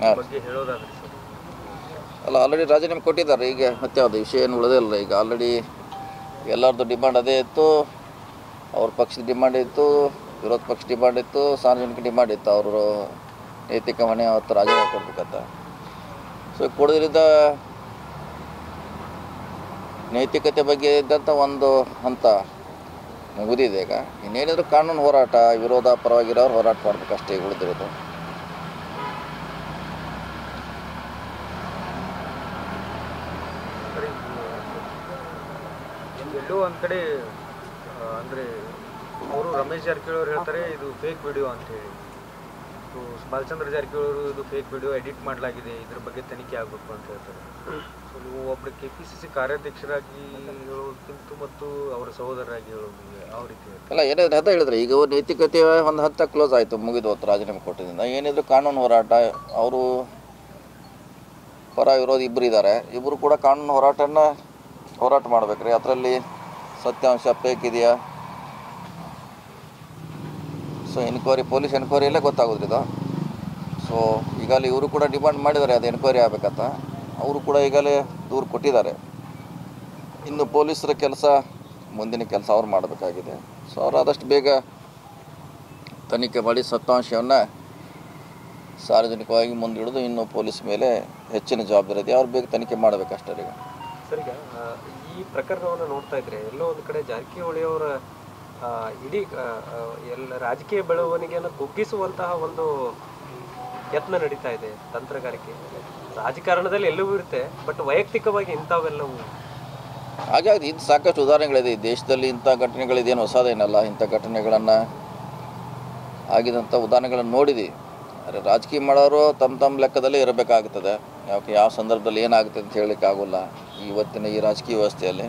ಹಾಂ. ಬಗ್ಗೆ ಹೇಳೋದಾದ್ರೆ ಸರ್ ಅಲ್ಲ ಆಲ್ರೆಡಿ ರಾಜೀನಾಮೆ ಕೊಟ್ಟಿದ್ದಾರೆ ಈಗ ಮತ್ತೆ ಯಾವುದು ವಿಷಯ ಏನು ಉಳಿದಿಲ್ಲ ಈಗ ಆಲ್ರೆಡಿ ಎಲ್ಲರದ್ದು ಡಿಮಾಂಡ್ ಅದೇ ಇತ್ತು ಅವ್ರ ಪಕ್ಷದ ಡಿಮಾಂಡ್ ಇತ್ತು ವಿರೋಧ ಪಕ್ಷ ಡಿಮಾಂಡ್ ಇತ್ತು ಸಾರ್ವಜನಿಕ ಡಿಮಾಂಡ್ ಇತ್ತು ಅವರು ನೈತಿಕ ಹೊಣೆ ಅವತ್ತು ರಾಜೀನಾಮೆ ಕೊಡ್ಬೇಕಂತ ಸೊ ಕೊಡೋದ್ರಿಂದ ನೈತಿಕತೆ ಬಗ್ಗೆ ಇದ್ದಂಥ ಒಂದು ಹಂತ ಮುಗಿದಿದೆ ಈಗ ಇನ್ನೇನಿದ್ರು ಕಾನೂನು ಹೋರಾಟ ವಿರೋಧ ಪರವಾಗಿರೋರು ಹೋರಾಟ ಮಾಡ್ಬೇಕಷ್ಟೇ ಈಗ ಉಳಿದಿರೋದು ಸರಿ ಎಲ್ಲೋ ಒಂದು ಕಡೆ ಆ, ಅಂದ್ರೆ ಅವರು ರಮೇಶ್ ಜಾರಕಿಹೊಳಿ ಅವರು ಹೇಳ್ತಾರೆ ಇದು ಫೇಕ್ ವಿಡಿಯೋ ಅಂತ ಹೇಳಿ ಸೊ ಬಾಲಚಂದ್ರ ಜಾರಕಿಹೊಳಿ ಅವರು ಇದು ಫೇಕ್ ವಿಡಿಯೋ ಎಡಿಟ್ ಮಾಡಲಾಗಿದೆ ಇದ್ರ ಬಗ್ಗೆ ತನಿಖೆ ಆಗಬೇಕು ಅಂತ ಹೇಳ್ತಾರೆ ಸೊ ನೀವು ಒಬ್ಬರು ಕೆ ಪಿ ಸಿ ಸಿ ಕಾರ್ಯಾಧ್ಯಕ್ಷರಾಗಿ ಹೇಳೋದಕ್ಕಿಂತ ಮತ್ತು ಅವರ ಸಹೋದರರಾಗಿ ಹೇಳೋದು ಯಾವ ರೀತಿ ಹೇಳ್ತಾರೆ? ಅಲ್ಲ ಏನಿದ್ರೆ ಅದ ಹೇಳಿದ್ರೆ ಈಗ ನೈತಿಕತೆ ಒಂದು ಹಂತ ಕ್ಲೋಸ್ ಆಯಿತು ಮುಗಿದು ಹೊತ್ತು ರಾಜೀನಾಮೆ ಕೊಟ್ಟಿದ್ದರಿಂದ ಏನಿದ್ರು ಕಾನೂನು ಹೋರಾಟ ಅವರು ಪರ ವಿರೋಧ ಇಬ್ಬರು ಇದ್ದಾರೆ ಇಬ್ಬರು ಕೂಡ ಕಾನೂನು ಹೋರಾಟನ ಹೋರಾಟ ಮಾಡ್ಬೇಕ್ರಿ ಅದರಲ್ಲಿ ಸತ್ಯಾಂಶ ಫೇಕ್ ಇದೆಯಾ ಸೊ ಎನ್ಕ್ವೈರಿ ಪೊಲೀಸ್ ಎನ್ಕ್ವೈರಿಯಲ್ಲೇ ಗೊತ್ತಾಗೋದ್ರಿ ಇದು ಸೊ ಈಗಾಗಲೇ ಇವರು ಕೂಡ ಡಿಮಾಂಡ್ ಮಾಡಿದ್ದಾರೆ ಅದು ಎನ್ಕ್ವೈರಿ ಆಗಬೇಕಂತ ಅವರು ಕೂಡ ಈಗಾಗಲೇ ದೂರು ಕೊಟ್ಟಿದ್ದಾರೆ ಇನ್ನು ಪೊಲೀಸರ ಕೆಲಸ ಮುಂದಿನ ಕೆಲಸ ಅವ್ರು ಮಾಡಬೇಕಾಗಿದೆ ಸೊ ಅವ್ರು ಆದಷ್ಟು ಬೇಗ ತನಿಖೆ ಮಾಡಿ ಸತ್ಯಾಂಶವನ್ನು ಸಾರ್ವಜನಿಕವಾಗಿ ಮುಂದಿಡಿದು ಇನ್ನು ಪೊಲೀಸ್ ಮೇಲೆ ಹೆಚ್ಚಿನ ಜವಾಬ್ದಾರಿ ಇದೆ ಅವ್ರು ಬೇಗ ತನಿಖೆ ಮಾಡಬೇಕಷ್ಟೇ ಈಗ ಸರ್ ಈಗ ಆ, ಈ ಪ್ರಕರಣವನ್ನು ನೋಡ್ತಾ ಇದ್ರೆ ಎಲ್ಲೋ ಒಂದು ಕಡೆ ಜಾರಕಿಹೊಳಿ ಅವರ ಆ, ಇಡೀ ಆ, ಆ, ಎಲ್ಲ ರಾಜಕೀಯ ಬೆಳವಣಿಗೆಯನ್ನು ಕುಗ್ಗಿಸುವಂತಹ ಒಂದು ಯತ್ನ ನಡೀತಾ ಇದೆ ತಂತ್ರಗಾರಿಕೆ ರಾಜಕಾರಣದಲ್ಲಿ ಎಲ್ಲವೂ ಇರುತ್ತೆ ಬಟ್ ವೈಯಕ್ತಿಕವಾಗಿ ಇಂಥವೆಲ್ಲವೂ ಹಾಗಾಗಿ ಇದು ಸಾಕಷ್ಟು ಉದಾಹರಣೆಗಳಿದೆ ಈ ದೇಶದಲ್ಲಿ ಇಂಥ ಘಟನೆಗಳಿದೇನು ಹೊಸದೇನಲ್ಲ ಇಂಥ ಘಟನೆಗಳನ್ನು ಆಗಿದಂಥ ಉದಾಹರಣೆಗಳನ್ನು ನೋಡಿದ್ವಿ ಆದರೆ ರಾಜಕೀಯ ಮಾಡೋರು ತಮ್ಮ ತಮ್ಮ ಲೆಕ್ಕದಲ್ಲೇ ಇರಬೇಕಾಗ್ತದೆ ಯಾಕೆ ಯಾವ ಸಂದರ್ಭದಲ್ಲಿ ಏನಾಗುತ್ತೆ ಅಂತ ಹೇಳಲಿಕ್ಕೆ ಆಗೋಲ್ಲ ಇವತ್ತಿನ ಈ ರಾಜಕೀಯ ವ್ಯವಸ್ಥೆಯಲ್ಲಿ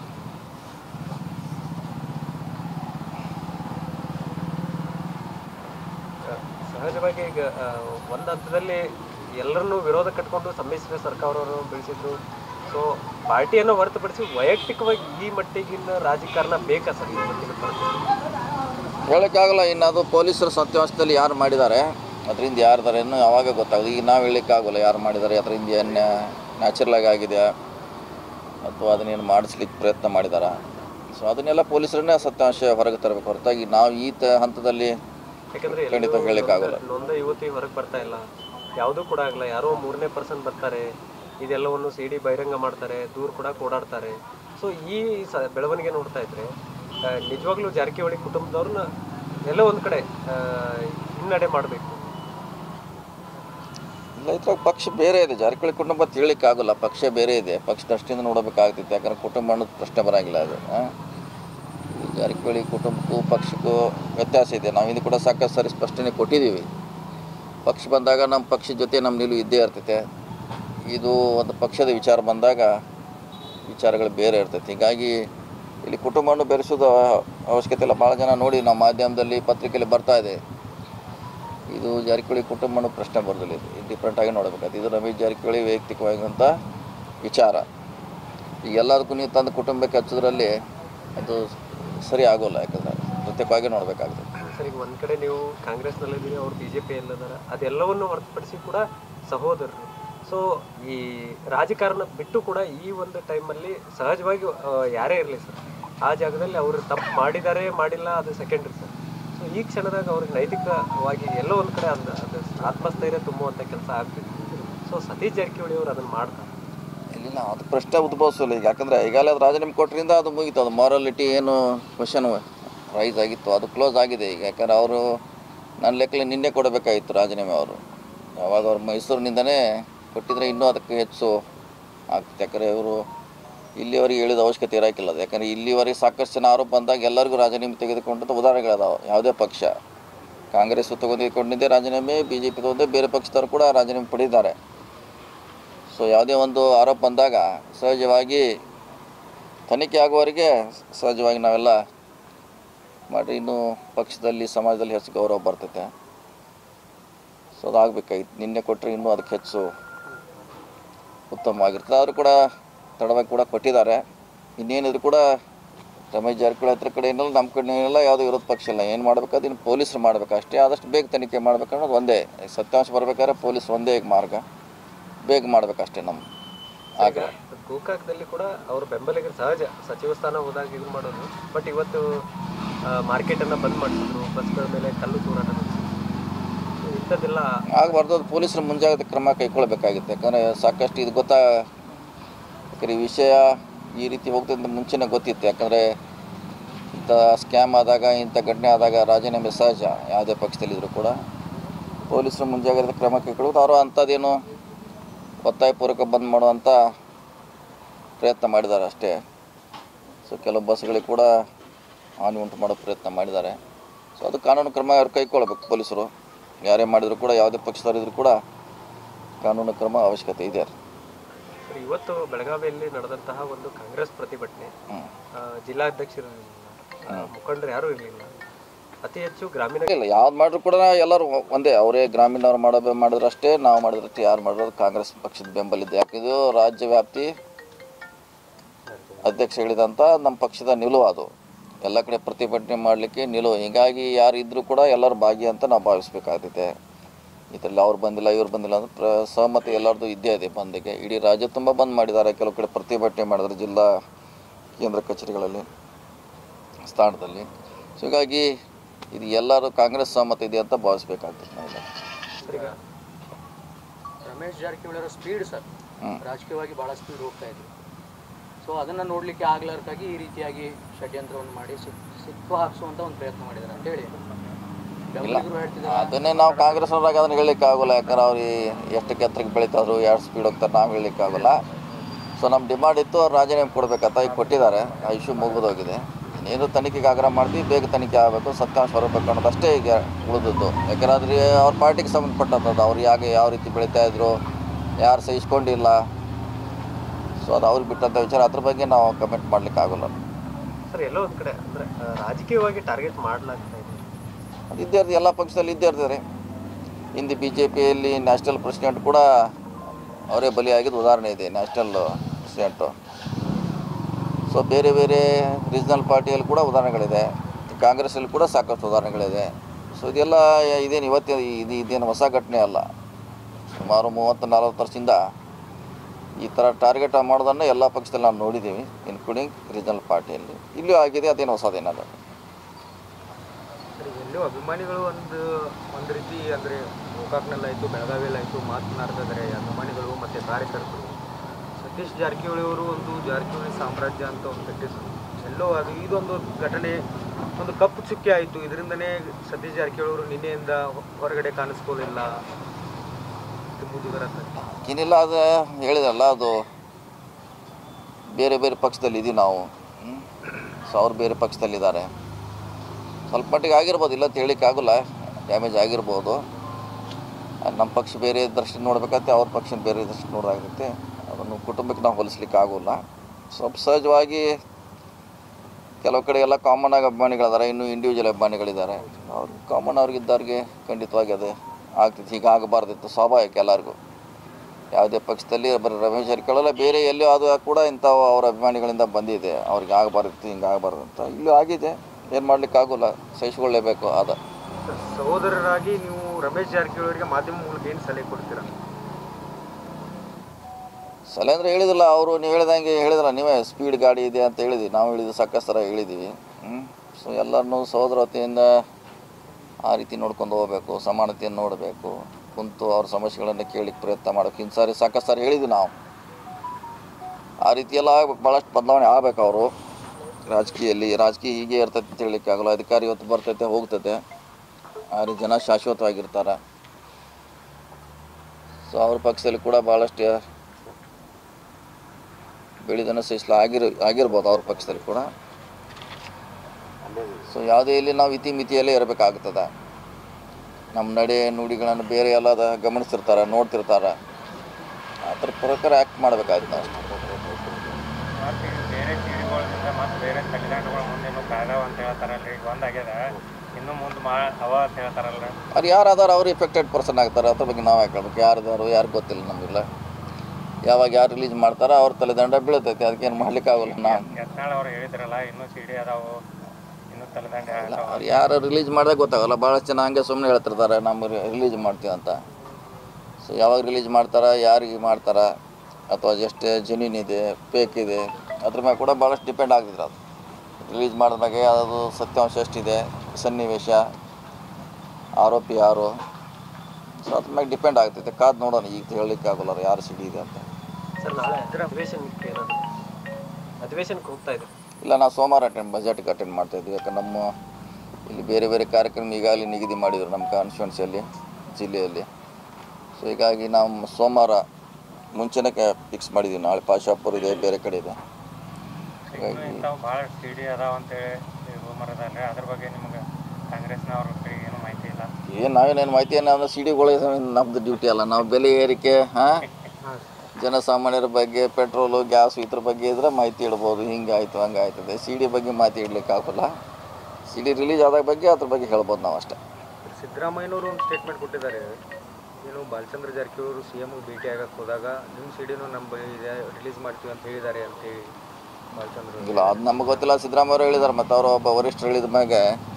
ಆ, ಸಹಜವಾಗಿ ಈಗ ಆ, ಒಂದು ಹಂತದಲ್ಲಿ ಎಲ್ಲರನ್ನೂ ವಿರೋಧ ಕಟ್ಕೊಂಡು ಸಮ್ಮಿಶ್ರ ಸರ್ಕಾರವನ್ನು ಬೆಳೆಸಿದ್ರು ಸೊ ಪಾರ್ಟಿಯನ್ನು ಹೊರತುಪಡಿಸಿ ವೈಯಕ್ತಿಕವಾಗಿ ಈ ಮಟ್ಟಿಗಿನ ರಾಜಕಾರಣ ಬೇಕಾ ಸರ್ ಇವತ್ತಿನ ಪರಿಸ್ಥಿತಿ ಹೇಳೋಕ್ಕಾಗಲ್ಲ ಇನ್ನು ಅದು ಪೊಲೀಸರ ಸತ್ಯಾಂಶದಲ್ಲಿ ಯಾರು ಮಾಡಿದ್ದಾರೆ ಅದರಿಂದ ಯಾರ್ದಾರೆ ಇನ್ನೂ ಯಾವಾಗ ಗೊತ್ತಾಗೋದು ಈಗ ನಾವು ಹೇಳಲಿಕ್ಕಾಗಲ್ಲ ಯಾರು ಮಾಡಿದ್ದಾರೆ ಅದರಿಂದ ಏನು ನ್ಯಾಚುರಲ್ ಆಗಿ ಆಗಿದೆಯಾ ಅಥವಾ ಅದನ್ನೇನು ಮಾಡಿಸ್ಲಿಕ್ಕೆ ಪ್ರಯತ್ನ ಮಾಡಿದಾರಾ ಸೊ ಅದನ್ನೆಲ್ಲ ಪೊಲೀಸರನ್ನೇ ಸತ್ಯಾಂಶ ಹೊರಗೆ ತರಬೇಕು ಹೊರತಾಗಿ ನಾವು ಈ ತ ಹಂತದಲ್ಲಿ ಯಾಕಂದ್ರೆ ಖಂಡಿತ ಎಲ್ಲರೂ ಹೇಳಕ್ಕಾಗಲ್ಲ. ನೊಂದ- ನೊಂದ ಯುವತಿ ಹೊರಗೆ ಬರ್ತಾ ಇಲ್ಲ ಯಾವುದೂ ಕೂಡ ಆಗಲ್ಲ ಯಾರೋ ಮೂರನೇ ಪರ್ಸನ್ ಬರ್ತಾರೆ ಇದೆಲ್ಲವನ್ನು ಸಿ ಡಿ ಬಹಿರಂಗ ಮಾಡ್ತಾರೆ ದೂರ ಕೂಡ ಓಡಾಡ್ತಾರೆ ಸೊ ಈ ಸ ಬೆಳವಣಿಗೆ ನೋಡ್ತಾ ಇದ್ರೆ ಆ, ನಿಜವಾಗ್ಲೂ ಜಾರಕಿಹೊಳಿ ಕುಟುಂಬದವ್ರನ್ನ ಎಲ್ಲೋ ಒಂದು ಕಡೆ ಆ, ಹಿನ್ನಡೆ ಮಾಡಬೇಕು ಇಲ್ಲ ಇದ್ರಾಗ ಪಕ್ಷ ಬೇರೆ ಇದೆ ಜಾರಕಿಹೊಳಿ ಕುಟುಂಬ ಅಂತ ಹೇಳಲಿಕ್ಕಾಗಲ್ಲ ಪಕ್ಷ ಬೇರೆ ಇದೆ ಪಕ್ಷ ದೃಷ್ಟಿಯಿಂದ ನೋಡಬೇಕಾಗ್ತೈತೆ ಯಾಕಂದ್ರೆ ಕುಟುಂಬ ಅನ್ನೋದು ಪ್ರಶ್ನೆ ಬರೋಂಗಿಲ್ಲ ಅದು ಆ? ಈ ಜಾರಕಿಹೊಳಿ ಕುಟುಂಬಕ್ಕೂ ಪಕ್ಷಕ್ಕೂ ವ್ಯತ್ಯಾಸ ಇದೆ ನಾವು ಇದು ಕೂಡ ಸಾಕಷ್ಟು ಸರಿ ಸ್ಪಷ್ಟನೆ ಕೊಟ್ಟಿದ್ದೀವಿ ಪಕ್ಷ ಬಂದಾಗ ನಮ್ಮ ಪಕ್ಷದ ಜೊತೆ ನಮ್ಮ ನಿಲುವು ಇದ್ದೇ ಇರ್ತೈತೆ ಇದು ಒಂದು ಪಕ್ಷದ ವಿಚಾರ ಬಂದಾಗ ವಿಚಾರಗಳು ಬೇರೆ ಇರ್ತೈತೆ ಹೀಗಾಗಿ ಇಲ್ಲಿ ಕುಟುಂಬವನ್ನು ಬೆರೆಸೋದು ಅವಶ್ಯಕತೆ ಇಲ್ಲ ಭಾಳ ಜನ ನೋಡಿ ನಾವು ಮಾಧ್ಯಮದಲ್ಲಿ ಪತ್ರಿಕೆಯಲ್ಲಿ ಬರ್ತಾ ಇದೆ ಇದು ಜಾರಕಿಹೊಳಿ ಕುಟುಂಬನೂ ಪ್ರಶ್ನೆ ಬರೋದಿಲ್ಲ ಇದು ಇದು ಡಿಫ್ರೆಂಟಾಗಿ ನೋಡಬೇಕಾದ್ರೆ ಇದು ರಮೇಶ್ ಜಾರಕಿಹೊಳಿ ವೈಯಕ್ತಿಕವಾಗಿರುವಂಥ ವಿಚಾರ ಈಗ ಎಲ್ಲದಕ್ಕೂ ನೀವು ತಂದು ಕುಟುಂಬಕ್ಕೆ ಹಚ್ಚೋದ್ರಲ್ಲಿ ಅದು ಸರಿ ಆಗೋಲ್ಲ ಯಾಕಂದ್ರೆ ಪ್ರತ್ಯೇಕವಾಗಿ ನೋಡಬೇಕಾಗ್ತದೆ ಸರ್ ಈಗ ಒಂದ್ ಕಡೆ ನೀವು ಕಾಂಗ್ರೆಸ್ನಲ್ಲಿದ್ದೀರಿ ಅವ್ರು ಬಿ ಜೆ ಪಿ ಎಲ್ಲದಾರ ಅದೆಲ್ಲವನ್ನು ಹೊರತುಪಡಿಸಿ ಕೂಡ ಸಹೋದರರು ಸೊ ಈ ರಾಜಕಾರಣ ಬಿಟ್ಟು ಕೂಡ ಈ ಒಂದು ಟೈಮಲ್ಲಿ ಸಹಜವಾಗಿ ಆ, ಯಾರೇ ಇರಲಿ ಸರ್ ಆ ಜಾಗದಲ್ಲಿ ಅವರು ತಪ್ಪು ಮಾಡಿದ್ದಾರೆ ಮಾಡಿಲ್ಲ ಅದು ಸೆಕೆಂಡ್ರಿ ಸರ್ ಸೊ ಈ ಕ್ಷಣದಾಗ ಅವ್ರಿಗೆ ನೈತಿಕವಾಗಿ ಎಲ್ಲೋ ಒಂದು ಕಡೆ ಅದು ಅದು ಆತ್ಮಸ್ಥೈರ್ಯ ತುಂಬುವಂಥ ಕೆಲಸ ಆಗ್ತಿದೆ ಸೊ ಸತೀಶ್ ಜಾರಕಿಹೊಳಿ ಅವರು ಅದನ್ನು ಮಾಡ್ತಾರೆ ಇಲ್ಲಿಲ್ಲ ಅದು ಪ್ರಶ್ನೆ ಉದ್ಭವಿಸಲ್ಲ ಈಗ ಯಾಕಂದರೆ ಈಗಾಗಲೇ ಅದು ರಾಜೀನಾಮೆ ಕೊಟ್ಟರಿಂದ ಅದು ಮುಗೀತು ಅದು ಮಾರಾಲಿಟಿ ಏನು ಕ್ವಶನ್ ರೈಸ್ ಆಗಿತ್ತು ಅದು ಕ್ಲೋಸ್ ಆಗಿದೆ ಈಗ ಯಾಕಂದ್ರೆ ಅವರು ನನ್ನ ಲೆಕ್ಕಲ್ಲಿ ನಿನ್ನೆ ಕೊಡಬೇಕಾಗಿತ್ತು ರಾಜೀನಾಮೆ ಅವರು ಯಾವಾಗ ಅವ್ರು ಮೈಸೂರಿನಿಂದನೇ ಕೊಟ್ಟಿದ್ರೆ ಇನ್ನೂ ಅದಕ್ಕೆ ಹೆಚ್ಚು ಆಗ್ತದೆ ಯಾಕಂದರೆ ಇವರು ಇಲ್ಲಿವರೆಗೆ ಹೇಳಿದ ಅವಶ್ಯಕತೆ ಇರೋಕ್ಕಿಲ್ಲ ಅದು ಯಾಕಂದರೆ ಇಲ್ಲಿವರೆಗೆ ಸಾಕಷ್ಟು ಜನ ಆರೋಪ ಬಂದಾಗ ಎಲ್ಲರಿಗೂ ರಾಜೀನಾಮೆ ತೆಗೆದುಕೊಂಡಂಥ ಉದಾಹರಣೆಗಳಿದಾವೆ ಯಾವುದೇ ಪಕ್ಷ ಕಾಂಗ್ರೆಸ್ ತೆಗೆದುಕೊಂಡಿದ್ದೇ ರಾಜೀನಾಮೆ ಬಿ ಜೆ ಪಿ ತಗೊಂಡೆ ಬೇರೆ ಪಕ್ಷದವರು ಕೂಡ ರಾಜೀನಾಮೆ ಪಡೆದಿದ್ದಾರೆ ಸೊ ಯಾವುದೇ ಒಂದು ಆರೋಪ ಬಂದಾಗ ಸಹಜವಾಗಿ ತನಿಖೆ ಆಗುವವರೆಗೆ ಸಹಜವಾಗಿ ನಾವೆಲ್ಲ ಮಾಡಿ ಇನ್ನೂ ಪಕ್ಷದಲ್ಲಿ ಸಮಾಜದಲ್ಲಿ ಹೆಚ್ಚು ಗೌರವ ಬರ್ತೈತೆ ಸೊ ಅದು ಆಗಬೇಕಾಗಿತ್ತು ನಿನ್ನೆ ಕೊಟ್ಟರೆ ಇನ್ನೂ ಅದಕ್ಕೆ ಹೆಚ್ಚು ಉತ್ತಮವಾಗಿರ್ತದೆ ಆದರೂ ಕೂಡ ತಡವಾಗಿ ಕೂಡ ಕೊಟ್ಟಿದ್ದಾರೆ ಇನ್ನೇನಿದ್ರು ಕೂಡ ರಮೇಶ್ ಜಾರಕಿಹೊಳಿ ಹತ್ರ ಕಡೆ ಏನಿಲ್ಲ ನಮ್ಮ ಕಡೆ ಏನಿಲ್ಲ ಯಾವುದೋ ವಿರೋಧ ಪಕ್ಷ ಇಲ್ಲ ಏನು ಮಾಡ್ಬೇಕು ಅದನ್ನು ಪೊಲೀಸರು ಮಾಡ್ಬೇಕು ಅಷ್ಟೇ ಆದಷ್ಟು ಬೇಗ ತನಿಖೆ ಮಾಡ್ಬೇಕು ಅನ್ನೋದು ಒಂದೇ ಸತ್ಯಾಂಶ ಬರ್ಬೇಕಾದ್ರೆ ಪೊಲೀಸ್ ಒಂದೇ ಮಾರ್ಗ ಬೇಗ ಮಾಡ್ಬೇಕಷ್ಟೇ ನಮ್ಮ ಆಗ್ರಹ ಗೋಕಾಕ್ದಲ್ಲಿ ಕೂಡ ಅವ್ರ ಬೆಂಬಲಿಗರು ಸಹಜ ಸಚಿವ ಸ್ಥಾನ ಹೋದಾಗ ಇದು ಮಾಡೋದು ಬಟ್ ಇವತ್ತು ಮಾರ್ಕೆಟನ್ನು ಬಂದ್ ಮಾಡಿಸಿದ್ರು ಬಸ್ಗಳ ಮೇಲೆ ಕಲ್ಲು ತೂರಾಟ ನಡೆಸಿದ್ರು So, ಇಂಥದ್ದೆಲ್ಲ ಆಗಬಾರ್ದು ಅದು ಪೊಲೀಸರು ಮುಂಜಾಗ್ರತೆ ಕ್ರಮ ಕೈಗೊಳ್ಬೇಕಾಗಿತ್ತು ಯಾಕಂದರೆ ಸಾಕಷ್ಟು ಇದು ಗೊತ್ತಾ ಯಾಕಂದ್ರೆ ಈ ವಿಷಯ ಈ ರೀತಿ ಹೋಗ್ತದೆ ಅಂತ ಮುಂಚೆನೇ ಗೊತ್ತಿತ್ತು ಯಾಕಂದರೆ ಇಂಥ ಸ್ಕ್ಯಾಮ್ ಆದಾಗ ಇಂಥ ಘಟನೆ ಆದಾಗ ರಾಜೀನಾಮೆ ಸಹಜ ಯಾವುದೇ ಪಕ್ಷದಲ್ಲಿದ್ದರೂ ಕೂಡ ಪೊಲೀಸರು ಮುಂಜಾಗ್ರತೆ ಕ್ರಮ ಕೈಗೊಳ್ಳೋದು ಅವರು ಅಂಥದ್ದೇನು ಒತ್ತಾಯಪೂರ್ವಕ ಬಂದ್ ಮಾಡುವಂಥ ಪ್ರಯತ್ನ ಮಾಡಿದ್ದಾರೆ ಅಷ್ಟೇ ಸೊ ಕೆಲವು ಬಸ್ಗಳಿಗೆ ಕೂಡ ಹಾನಿ ಉಂಟು ಮಾಡೋ ಪ್ರಯತ್ನ ಮಾಡಿದ್ದಾರೆ ಸೊ ಅದು ಕಾನೂನು ಕ್ರಮ ಅವ್ರು ಕೈಗೊಳ್ಬೇಕು ಪೊಲೀಸರು ಯಾರೇ ಮಾಡಿದರೂ ಕೂಡ ಯಾವುದೇ ಪಕ್ಷದವರಿದ್ರೂ ಕೂಡ ಕಾನೂನು ಕ್ರಮ ಅವಶ್ಯಕತೆ ಇದೆ ಸರ್, ಇವತ್ತು ಬೆಳಗಾವಿಯಲ್ಲಿ ನಡೆದಂತಹ ಒಂದು ಕಾಂಗ್ರೆಸ್ ಪ್ರತಿಭಟನೆ ಹ್ಮ್. ಆ, ಜಿಲ್ಲಾಧ್ಯಕ್ಷರು ಇರಲಿಲ್ಲ ಆ, ಮುಖಂಡರು ಯಾರೂ ಇರಲಿಲ್ಲ ಅತಿ ಹೆಚ್ಚು ಗ್ರಾಮೀಣ ಇಲ್ಲ ಯಾವ್ದು ಮಾಡಿದ್ರು ಕೂಡ ಎಲ್ಲರೂ ಒಂದೇ ಅವರೇ ಗ್ರಾಮೀಣವ್ರು ಮಾಡೋ ಮಾಡಿದ್ರೆ ಅಷ್ಟೇ ನಾವು ಮಾಡಿದ್ರಷ್ಟೇ ಯಾರು ಮಾಡಿದ್ರು ಕಾಂಗ್ರೆಸ್ ಪಕ್ಷದ ಬೆಂಬಲಿದೆ ಯಾಕಿದು ರಾಜ್ಯ ವ್ಯಾಪ್ತಿ ಅಧ್ಯಕ್ಷ ಹೇಳಿದಂಥ ನಮ್ಮ ಪಕ್ಷದ ನಿಲುವು ಅದು ಎಲ್ಲ ಕಡೆ ಪ್ರತಿಭಟನೆ ಮಾಡಲಿಕ್ಕೆ ನಿಲುವು ಹೀಗಾಗಿ ಯಾರು ಇದ್ದರೂ ಕೂಡ ಎಲ್ಲರೂ ಭಾಗಿ ಅಂತ ನಾವು ಭಾವಿಸ್ಬೇಕಾಗ್ತೈತೆ ಇದರಲ್ಲಿ ಅವ್ರು ಬಂದಿಲ್ಲ ಇವ್ರು ಬಂದಿಲ್ಲ ಅಂದ್ರೆ ಪ್ರ ಸಹಮತಿ ಎಲ್ಲರದು ಇದ್ದೇ ಇದೆ ಬಂದಿಗೆ ಇಡೀ ರಾಜ್ಯ ತುಂಬ ಬಂದ್ ಮಾಡಿದ್ದಾರೆ ಕೆಲವು ಕಡೆ ಪ್ರತಿಭಟನೆ ಮಾಡಿದ್ರು ಜಿಲ್ಲಾ ಕೇಂದ್ರ ಕಚೇರಿಗಳಲ್ಲಿ ಸ್ಥಾನದಲ್ಲಿ ಸೊ ಹೀಗಾಗಿ ಇದು ಎಲ್ಲರೂ ಕಾಂಗ್ರೆಸ್ ಸಹಮತ ಇದೆ ಅಂತ ಭಾವಿಸ್ಬೇಕಾಗ್ತದೆ ನಾವೆಲ್ಲ ಸರ್, ಈಗ ರಮೇಶ್ ಜಾರಕಿಹೊಳಿ ಅವರ ಸ್ಪೀಡ್ ಸರ್ ಹ್ಮ್. ರಾಜಕೀಯವಾಗಿ ಭಾಳ ಸ್ಪೀಡ್ ಹೋಗ್ತಾ ಇದ್ರು ಸೊ ಅದನ್ನು ನೋಡಲಿಕ್ಕೆ ಆಗ್ಲಾರ್ಕಾಗಿ ಈ ರೀತಿಯಾಗಿ ಷಡ್ಯಂತ್ರವನ್ನು ಮಾಡಿ ಸಿಕ್ ಸಿಕ್ಕು ಹಾಕಿಸುವಂಥ ಒಂದು ಪ್ರಯತ್ನ ಮಾಡಿದ್ದಾರೆ ಅಂತೇಳಿ ಬೆಂಬಲಿಗರು ಹೇಳ್ತಿದ್ದಾರೆ ಅದನ್ನೇ ನಾವು ಕಾಂಗ್ರೆಸ್ ಅವ್ರಾಗ ಅದನ್ನ ಹೇಳಲಿಕ್ಕೆ ಆಗೋಲ್ಲ ಯಾಕಂದ್ರೆ ಅವ್ರು ಎಷ್ಟಕ್ಕೆ ಎತ್ತರಕ್ಕೆ ಬೆಳೀತಾದ್ರು ಎರಡು ಸ್ಪೀಡ್ ಹೋಗ್ತಾರೆ ನಾವು ಹೇಳಲಿಕ್ಕೆ ಆಗೋಲ್ಲ ಸೊ ನಮ್ಮ ಡಿಮಾಂಡ್ ಇತ್ತು ಅವ್ರು ರಾಜೀನಾಮೆ ಕೊಡಬೇಕಂತ ಈಗ ಕೊಟ್ಟಿದ್ದಾರೆ ಆ ಇಶ್ಯೂ ಮುಗಿದೋಗಿದೆ ಏನು ತನಿಖೆಗೆ ಆಗ್ರಹ ಮಾಡ್ತೀವಿ ಬೇಗ ತನಿಖೆ ಆಗಬೇಕು ಸತ್ಯಾಂಶ ಹೊರಬೇಕು ಅನ್ನೋದಷ್ಟೇ ಈಗ ಉಳಿದದ್ದು ಯಾಕಂದ್ರೆ ಅದ್ರ ಅವ್ರ ಪಾರ್ಟಿಗೆ ಸಂಬಂಧಪಟ್ಟಂಥದ್ದು ಅವ್ರು ಯಾಕೆ ಯಾವ ರೀತಿ ಬೆಳೀತಾ ಇದ್ರು ಯಾರು ಸಹಿಸ್ಕೊಂಡಿಲ್ಲ ಸೊ ಅದು ಅವ್ರಿಗೆ ಬಿಟ್ಟಂಥ ವಿಚಾರ ಅದ್ರ ಬಗ್ಗೆ ನಾವು ಕಮೆಂಟ್ ಮಾಡ್ಲಿಕ್ಕೆ ಆಗೋಲ್ಲ ಸರ್ ಎಲ್ಲೋ ಒಂದು ಕಡೆ ಅಂದರೆ ರಾಜಕೀಯವಾಗಿ ಟಾರ್ಗೆಟ್ ಮಾಡಲಾಗ್ತಾ ಇದೆ ಅದು ಇದ್ದೇ ಇರ್ತದೆ ಎಲ್ಲ ಪಕ್ಷದಲ್ಲಿ ಇದ್ದೇ ಇರ್ತಾರೆ ಹಿಂದೆ ಬಿ ಜೆ ಪಿಯಲ್ಲಿ ನ್ಯಾಷನಲ್ ಪ್ರೆಸಿಡೆಂಟ್ ಕೂಡ ಅವರೇ ಬಲಿಯಾಗಿದ್ದು ಉದಾಹರಣೆ ಇದೆ ನ್ಯಾಷನಲ್ ಪ್ರೆಸಿಡೆಂಟು ಸೊ ಬೇರೆ ಬೇರೆ ರೀಜ್ನಲ್ ಪಾರ್ಟಿಯಲ್ಲಿ ಕೂಡ ಉದಾಹರಣೆಗಳಿದೆ ಕಾಂಗ್ರೆಸ್ಸಲ್ಲಿ ಕೂಡ ಸಾಕಷ್ಟು ಉದಾಹರಣೆಗಳಿದೆ ಸೊ ಇದೆಲ್ಲ ಇದೇನು ಇವತ್ತೇ ಇದು ಇದೇನು ಹೊಸ ಘಟನೆ ಅಲ್ಲ ಸುಮಾರು ಮೂವತ್ತು ನಲ್ವತ್ತು ವರ್ಷದಿಂದ ಈ ಥರ ಟಾರ್ಗೆಟ್ ಮಾಡೋದನ್ನು ಎಲ್ಲ ಪಕ್ಷದಲ್ಲಿ ನಾವು ನೋಡಿದ್ದೀವಿ ಇನ್ಕ್ಲೂಡಿಂಗ್ ರೀಜ್ನಲ್ ಪಾರ್ಟಿಯಲ್ಲಿ ಇಲ್ಲೂ ಆಗಿದೆ ಅದೇನು ಹೊಸದೇನಲ್ಲ ಸರಿ ಎಲ್ಲೋ ಅಭಿಮಾನಿಗಳು ಒಂದು ಒಂದು ರೀತಿ ಅಂದರೆ ಗೋಕಾಕ್ನಲ್ಲಾಯಿತು ಬೆಳಗಾವಿಯಲ್ಲಾಯಿತು ಮಾತನಾಡ್ತಿದ್ದಾರೆ ಅಭಿಮಾನಿಗಳು ಮತ್ತು ಕಾರ್ಯಕರ್ತರು ಸತೀಶ್ ಜಾರಕಿಹೊಳಿ ಅವರು ಒಂದು ಜಾರಕಿಹೊಳಿ ಸಾಮ್ರಾಜ್ಯ ಅಂತ ಒಂದು ಕಟ್ಟಿದ್ರು ಎಲ್ಲೋ ಅದು ಇದೊಂದು ಘಟನೆ ಒಂದು ಕಪ್ಪು ಚುಕ್ಕೆ ಆಯಿತು ಇದರಿಂದನೇ ಸತೀಶ್ ಜಾರಕಿಹೊಳಿ ಅವರು ನಿನ್ನೆಯಿಂದ ಹೊ- ಹೊರಗಡೆ ಕಾಣಿಸ್ಕೊಳ್ಳಿಲ್ಲ ಇದು ಮುಜುಗರ ಅಂತ. ಏನಿಲ್ಲ ಅದು ಹೇಳಿದ್ರಲ್ಲ ಅದು ಬೇರೆ ಬೇರೆ ಪಕ್ಷದಲ್ಲಿ ಇದೀವಿ ನಾವು ಸೊ ಅವ್ರು ಬೇರೆ ಪಕ್ಷದಲ್ಲಿದ್ದಾರೆ ಸ್ವಲ್ಪ ಮಟ್ಟಿಗೆ ಆಗಿರ್ಬೋದು ಇಲ್ಲ ಅಂತ ಹೇಳಿಕ್ಕೆ ಆಗೋಲ್ಲ ಡ್ಯಾಮೇಜ್ ಆಗಿರ್ಬೋದು ಅದು ನಮ್ಮ ಪಕ್ಷ ಬೇರೆ ದೃಷ್ಟಿ ನೋಡ್ಬೇಕಂತೆ ಅವ್ರ ಪಕ್ಷ ಬೇರೆ ದೃಷ್ಟಿ ನೋಡೋದಾಗುತ್ತೆ ಅದನ್ನು ಕುಟುಂಬಕ್ಕೆ ನಾವು ಹೋಲಿಸ್ಲಿಕ್ಕೆ ಆಗೋಲ್ಲ ಸ್ವಲ್ಪ ಸಹಜವಾಗಿ ಕೆಲವು ಕಡೆ ಎಲ್ಲ ಕಾಮನ್ ಆಗಿ ಅಭಿಮಾನಿಗಳಿದ್ದಾರೆ ಇನ್ನು ಇಂಡಿವಿಜುವಲ್ ಅಭಿಮಾನಿಗಳಿದ್ದಾರೆ ಅವ್ರು ಕಾಮನ್ ಅವ್ರಿಗಿದ್ದವ್ರಿಗೆ ಖಂಡಿತವಾಗಿ ಅದು ಆಗ್ತಿತ್ತು ಹೀಗೆ ಆಗಬಾರ್ದಿತ್ತು ಸ್ವಾಭಾವಿಕ ಎಲ್ಲರಿಗೂ ಯಾವುದೇ ಪಕ್ಷದಲ್ಲಿ ಬರೀ ರಮೇಶ್ ಜಾರಕಿಹೊಳಿ ಬೇರೆ ಎಲ್ಲಿಯೂ ಅದು ಕೂಡ ಇಂಥ ಅವ್ರ ಅಭಿಮಾನಿಗಳಿಂದ ಬಂದಿದೆ ಅವ್ರಿಗೆ ಆಗಬಾರ್ದಿತ್ತು ಹಿಂಗೆ ಆಗಬಾರ್ದು ಅಂತ ಇಲ್ಲೂ ಆಗಿದೆ ಏನು ಮಾಡ್ಲಿಕ್ಕೆ ಆಗೋಲ್ಲ ಸಹಿಸ್ಕೊಳ್ಳೇಬೇಕು ಅದ ಸಹೋದರರಾಗಿ ನೀವು ರಮೇಶ್ ಜಾರಕಿಹೊಳಿ ಅವರಿಗೆ ಮಾಧ್ಯಮ ಮೂಲಕ ಏನು ಸಲಹೆ ಕೊಡ್ತೀರಾ ಸಲಹೆ ಅಂದರೆ ಹೇಳಿದಿಲ್ಲ ಅವರು ನೀವು ಹೇಳ್ದಂಗೆ ಹೇಳಿದ್ರಲ್ಲ ನೀವೇ ಸ್ಪೀಡ್ ಗಾಡಿ ಇದೆ ಅಂತ ಹೇಳಿದ್ವಿ ನಾವು ಹೇಳಿದ್ವಿ ಸಾಕಷ್ಟು ಥರ ಹೇಳಿದ್ದೀವಿ ಹ್ಞೂ ಸೊ ಎಲ್ಲರನ್ನೂ ಸಹೋದರತೆಯಿಂದ ಆ ರೀತಿ ನೋಡ್ಕೊಂಡು ಹೋಗಬೇಕು ಸಮಾನತೆಯನ್ನು ನೋಡಬೇಕು ಕುಂತು ಅವ್ರ ಸಮಸ್ಯೆಗಳನ್ನು ಕೇಳಿಕ್ಕೆ ಪ್ರಯತ್ನ ಮಾಡಬೇಕು ಇನ್ನು ಸಾರಿ ಸಾಕಷ್ಟು ಸಾರಿ ಹೇಳಿದ್ವಿ ನಾವು ಆ ರೀತಿ ಎಲ್ಲ ಆಗ್ಬೇಕು ಭಾಳಷ್ಟು ಬದಲಾವಣೆ ಆಗ್ಬೇಕು ಅವರು ರಾಜಕೀಯಲ್ಲಿ ರಾಜಕೀಯ ಹೀಗೆ ಇರ್ತೈತೆ ಅಂತ ಹೇಳಲಿಕ್ಕೆ ಆಗೋಲ್ಲ ಅಧಿಕಾರಿ ಇವತ್ತು ಬರ್ತೈತೆ ಹೋಗ್ತೈತೆ ಆ ರೀತಿ ಜನ ಶಾಶ್ವತವಾಗಿರ್ತಾರೆ ಸೊ ಅವ್ರ ಪಕ್ಷದಲ್ಲಿ ಕೂಡ ಭಾಳಷ್ಟು ಬೆಳೆದನ ಸಹಿಸ್ಲ ಆಗಿರ್ ಆಗಿರ್ಬೋದು ಅವ್ರ ಪಕ್ಷದಲ್ಲಿ ಕೂಡ ಸೊ ಯಾವುದೇ ಇಲ್ಲಿ ನಾವು ಇತಿ ಮಿತಿಯಲ್ಲೇ ಇರಬೇಕಾಗ್ತದೆ ನಮ್ಮ ನಡೆ ನುಡಿಗಳನ್ನು ಬೇರೆ ಎಲ್ಲ ಅದ ಗಮನಿಸ್ತಿರ್ತಾರೆ ನೋಡ್ತಿರ್ತಾರೆ ಆ ಥರ ಪ್ರಕಾರ ಆ್ಯಕ್ಟ್ ಮಾಡಬೇಕಾಗುತ್ತೆ ನಾವು ಮತ್ತೆ ಈಗ ಬೇರೆ ಪೀಳಿಗೆಗಳಿಂದ ಮತ್ತೆ ಬೇರೆ ತಮಿಳ್ನಾಡುಗಳ ಮುಂದೇನು ಕಾದಾವ ಅಂತ ಹೇಳ್ತಾರಲ್ರಿ ಈಗ ಒಂದಾಗ್ಯದ ಇನ್ನು ಮುಂದೆ ಮಾ ಅವ ಅಂತ ಹೇಳ್ತಾರಲ್ರಿ ಅವ್ರು ಯಾರು ಅದಾರ ಅವ್ರು ಇಫೆಕ್ಟೆಡ್ ಪರ್ಸನ್ ಆಗ್ತಾರೆ ಅದ್ರ ಬಗ್ಗೆ ನಾವು ಯಾಕೆ ಹೇಳ್ಬೇಕು ಯಾರು ಅದಾರು ಯಾರು ಗೊತ್ತಿಲ್ಲ ನಮಗೆಲ್ಲ ಯಾವಾಗ ಯಾರು ರಿಲೀಸ್ ಮಾಡ್ತಾರೋ ಅವ್ರ ತಲೆ ದಂಡ ಬೀಳ್ತೈತೆ ಅದಕ್ಕೇನು ಮಾಡ್ಲಿಕ್ಕೆ ಆಗೋಲ್ಲ ನಾವು ಯತ್ನಾಳ್ ಅವ್ರು ಹೇಳಿದ್ರಲ್ಲ ಇನ್ನೂ ಸಿ ಡಿ ಅದಾವು ಇನ್ನೂ ತಲೆದಂಡೆ ಆಗ್ತಾವ ಅವ್ರು ಯಾರು ರಿಲೀಸ್ ಮಾಡಿದಾಗ ಗೊತ್ತಾಗಲ್ಲ ಭಾಳಷ್ಟು ಜನ ಹಂಗೆ ಸುಮ್ಮನೆ ಹೇಳ್ತಿರ್ತಾರೆ ನಮ್ಮ ರಿಲೀಸ್ ಮಾಡ್ತೀವಿ ಅಂತ ಸೊ ಯಾವಾಗ ರಿಲೀಸ್ ಮಾಡ್ತಾರ ಯಾರಿಗೆ ಮಾಡ್ತಾರ ಅಥವಾ ಎಷ್ಟು ಜೆನ್ಯೂನ್ ಇದೆ ಫೇಕ್ ಇದೆ ಅದ್ರ ಮೇಲೆ ಕೂಡ ಭಾಳಷ್ಟು ಡಿಪೆಂಡ್ ಆಗ್ತಿದ್ರು ಅದು ರಿಲೀಸ್ ಮಾಡಿದಾಗ ಅದು ಸತ್ಯಾಂಶ ಎಷ್ಟಿದೆ ಸನ್ನಿವೇಶ ಆರೋಪಿ ಯಾರು ಸೊ ಅದ್ರ ಮೇಲೆ ಡಿಪೆಂಡ್ ಆಗ್ತೈತೆ ಕಾದು ನೋಡೋಣ ಈಗ ಹೇಳಲಿಕ್ಕೆ ಆಗೋಲ್ಲ ಯಾರು ಸಿಡಿ ಇದೆ ಅಂತ ಸರ್ ನಾಳೆ ಅಧಿವೇಶನಕ್ಕೆ ಏನಾದ್ರು ಅಧಿವೇಶನಕ್ಕೆ ಹೋಗ್ತಾ ಇದೆ ಇಲ್ಲ ನಾವು ಸೋಮವಾರ ಅಟೆಂಡ್ ಬಜೆಟ್ಗೆ ಅಟೆಂಡ್ ಮಾಡ್ತಾ ಇದ್ವಿ ಯಾಕಂದ್ರೆ ನಮ್ಮ ಇಲ್ಲಿ ಬೇರೆ ಬೇರೆ ಕಾರ್ಯಕ್ರಮ ಈಗಾಗಲೇ ನಿಗದಿ ಮಾಡಿದರು ನಮ್ಮ ಕಾನ್ಸ್ಟಿಟ್ಯೂನ್ಸಿಯಲ್ಲಿ ಜಿಲ್ಲೆಯಲ್ಲಿ ಸೊ ಹೀಗಾಗಿ ನಾವು ಸೋಮವಾರ ಮುಂಚೆನೇ ಫಿಕ್ಸ್ ಮಾಡಿದ್ದೀವಿ ನಾಳೆ ಪಾಶಾಪುರ ಇದೆ ಬೇರೆ ಕಡೆ ಇದೆ ಇನ್ನೂ ಇಂಥವು ಭಾಳ ಸಿ ಡಿ ಅದಾವ ಅಂತೇಳಿ ರೂಮರ್ ಅದಾರೆ ಅದ್ರ ಬಗ್ಗೆ ನಿಮ್ಗೆ ಕಾಂಗ್ರೆಸ್ನವ್ರ ಕಡೆ ಏನು ಮಾಹಿತಿ ಇಲ್ಲ ಏನು ನಾವೇನೇನು ಮಾಹಿತಿ ಏನು ಸಿ ಡಿಗಳು ನಮ್ಮದು ಡ್ಯೂಟಿ ಅಲ್ಲ ನಾವು ಬೆಲೆ ಏರಿಕೆ ಹಾಂ ಜನಸಾಮಾನ್ಯರ ಬಗ್ಗೆ ಪೆಟ್ರೋಲು ಗ್ಯಾಸು ಇದ್ರ ಬಗ್ಗೆ ಇದ್ರೆ ಮಾಹಿತಿ ಇಡ್ಬೋದು ಹಿಂಗೆ ಆಯಿತು ಹಂಗೆ ಆಯ್ತದೆ ಸಿ ಡಿ ಬಗ್ಗೆ ಮಾಹಿತಿ ಇಡ್ಲಿಕ್ಕೆ ಆಗೋಲ್ಲ ಸಿ ಡಿ ರಿಲೀಸ್ ಆದ ಬಗ್ಗೆ ಅದ್ರ ಬಗ್ಗೆ ಹೇಳ್ಬೋದು ನಾವು ಅಷ್ಟೇ ಸಿದ್ದರಾಮಯ್ಯನವರು ಒಂದು ಸ್ಟೇಟ್ಮೆಂಟ್ ಕೊಟ್ಟಿದ್ದಾರೆ ಏನು ಬಾಲಚಂದ್ರ ಜಾರಕಿಹೊಳಿ ಅವರು ಸಿ ಎಮ್ಗೆ ಭೇಟಿ ಆಗಕ್ಕೆ ಹೋದಾಗ ನಿಮ್ಮ ಸಿಡಿನೂ ನಮ್ಮ ಬಳಿ ಇದೆ ರಿಲೀಸ್ ಮಾಡ್ತೀವಿ ಅಂತ ಹೇಳಿದ್ದಾರೆ ಅಂತೇಳಿ ಬಾಲಚಂದ್ರ ಇಲ್ಲ ಅದು ನಮಗೆ ಗೊತ್ತಿಲ್ಲ ಸಿದ್ದರಾಮಯ್ಯ ಅವರು ಹೇಳಿದಾರೆ ಮತ್ತು ಅವರು ಒಬ್ಬ ವರಿಷ್ಠರು ಹೇಳಿದ ಮ್ಯಾಗೆ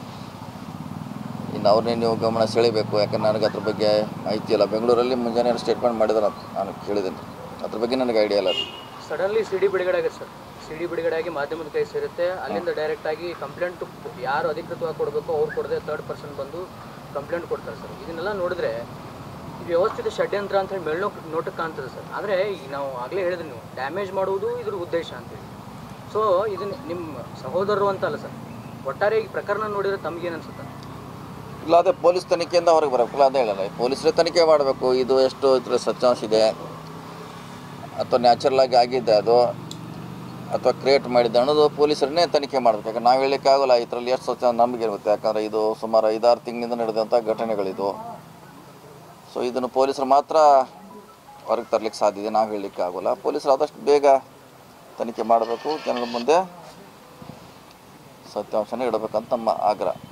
ಇನ್ನು ಅವ್ರನ್ನೇ ನೀವು ಗಮನ ಸೆಳಿಬೇಕು ಯಾಕಂದ್ರೆ ನನಗೆ ಅದ್ರ ಬಗ್ಗೆ ಮಾಹಿತಿ ಇಲ್ಲ ಬೆಂಗಳೂರಲ್ಲಿ ಮುಂಜಾನೆ ಸ್ಟೇಟ್ಮೆಂಟ್ ಮಾಡಿದಾರೆ ಅಂತ ನಾನು ಕೇಳಿದ್ದೀನಿ ಅದ್ರ ಬಗ್ಗೆ ನನಗೆ ಐಡಿಯಾ ಇಲ್ಲ ಅದು ಸಡನ್ಲಿ ಸಿ ಡಿ ಬಿಡುಗಡೆ ಆಗುತ್ತೆ ಸರ್ ಸಿ ಡಿ ಬಿಡುಗಡೆ ಆಗಿ ಮಾಧ್ಯಮದ ಕೈ ಸೇರುತ್ತೆ ಅಲ್ಲಿಂದ ಡೈರೆಕ್ಟ್ ಆಗಿ ಕಂಪ್ಲೇಂಟ್ ಯಾರು ಅಧಿಕೃತವಾಗಿ ಕೊಡಬೇಕು ಅವ್ರು ಕೊಡದೆ ಥರ್ಡ್ ಪರ್ಸನ್ ಬಂದು ಕಂಪ್ಲೇಂಟ್ ಕೊಡ್ತಾರೆ ಸರ್ ಇದನ್ನೆಲ್ಲ ನೋಡಿದ್ರೆ ಇದು ವ್ಯವಸ್ಥಿತ ಷಡ್ಯಂತ್ರ ಅಂತ ಹೇಳಿ ಮೇಲ್ನೋ ನೋಟಕ್ಕೆ ಕಾಣ್ತದೆ ಸರ್ ಆದರೆ ಈಗ ನಾವು ಆಗಲೇ ಹೇಳಿದ್ರಿ ನೀವು ಡ್ಯಾಮೇಜ್ ಮಾಡುವುದು ಇದ್ರ ಉದ್ದೇಶ ಅಂತೇಳಿ ಸೊ ಇದನ್ನ ನಿಮ್ಮ ಸಹೋದರರು ಅಂತಲ್ಲ ಸರ್ ಒಟ್ಟಾರೆ ಈ ಪ್ರಕರಣ ನೋಡಿದ್ರೆ ತಮಗೇನು ಅನ್ಸುತ್ತೆ ಇಲ್ಲ ಅದೇ ಪೊಲೀಸ್ ತನಿಖೆಯಿಂದ ಹೊರಗೆ ಬರಬೇಕಲ್ಲ ಅದೇ ಹೇಳಲ್ಲ ಪೊಲೀಸರೇ ತನಿಖೆ ಮಾಡಬೇಕು ಇದು ಎಷ್ಟು ಇದ್ರ ಸತ್ಯಾಂಶ ಇದೆ ಅಥವಾ ನ್ಯಾಚುರಲ್ ಆಗಿ ಆಗಿದ್ದೆ ಅದು ಅಥವಾ ಕ್ರಿಯೇಟ್ ಮಾಡಿದ್ದೆ ಅನ್ನೋದು ಪೊಲೀಸರನ್ನೇ ತನಿಖೆ ಮಾಡಬೇಕು ಯಾಕಂದ್ರೆ ನಾವು ಹೇಳಲಿಕ್ಕೆ ಆಗೋಲ್ಲ ಇದರಲ್ಲಿ ಎಷ್ಟು ಸತ್ಯಾಂಶ ನಮಗೆ ಇರುತ್ತೆ ಯಾಕಂದರೆ ಇದು ಸುಮಾರು ಐದಾರು ತಿಂಗಳಿಂದ ನಡೆದಂಥ ಘಟನೆಗಳಿದು ಸೊ ಇದನ್ನು ಪೊಲೀಸರು ಮಾತ್ರ ಹೊರಗೆ ತರಲಿಕ್ಕೆ ಸಾಧ್ಯ ಇದೆ ನಾವು ಹೇಳಲಿಕ್ಕೆ ಆಗೋಲ್ಲ ಪೊಲೀಸರು ಆದಷ್ಟು ಬೇಗ ತನಿಖೆ ಮಾಡಬೇಕು ಜನರ ಮುಂದೆ ಸತ್ಯಾಂಶನ ಇಡಬೇಕಂತ ನಮ್ಮ ಆಗ್ರಹ